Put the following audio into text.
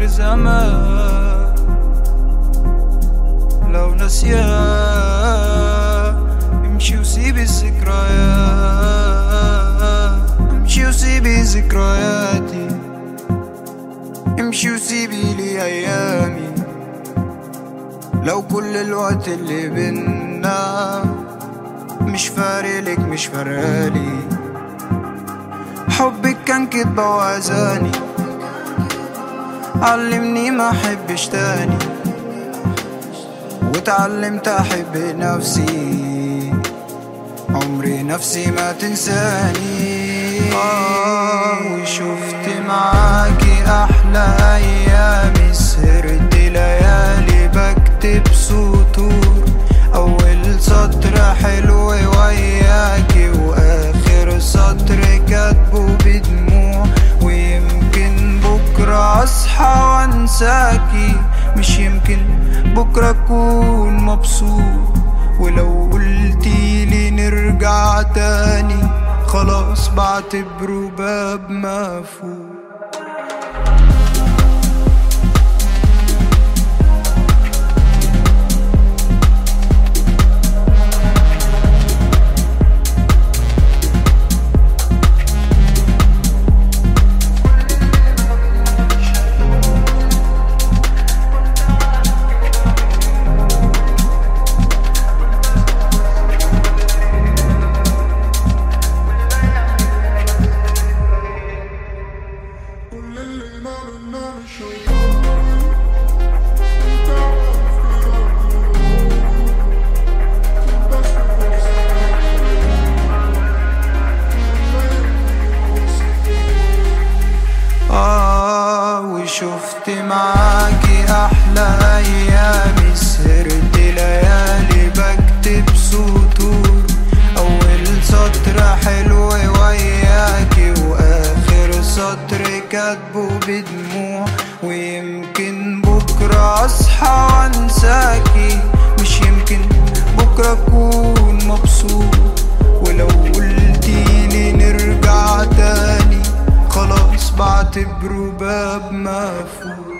زمان لو نسيان امشي وسيبي الذكريات امشي وسيبي ذكرياتي امشي وسيبي لي ايامي لو كل الوقت اللي بينا مش فارقلك مش فارقالي حبك كان كدبة وأذاني علمني ما احبش تاني واتعلمت احب نفسي عمري نفسي ما تنساني آه وشفت معاكي احلى ايامي سهرت ليالي بكتب سطور اول سطر حلو وياكي واخر سطر كاتبه بدموع ويمكن بكره اصحى وانساكي مش يمكن بكره اكون مبسوط ولو قلتيلي نرجع تاني خلاص بعتبره باب مقفول آه وشفت معاكي أحلى أيامي سهرت ليالي بكتب سطور أول سطر حلو وياكي وآخر سطر كاتبه بدموع ويمكن بكرة أصحى وأنساكي مش يمكن بكرة أكون مبسوط ولو قلتيلي نرجع تاني خلاص بعتبره باب مقفول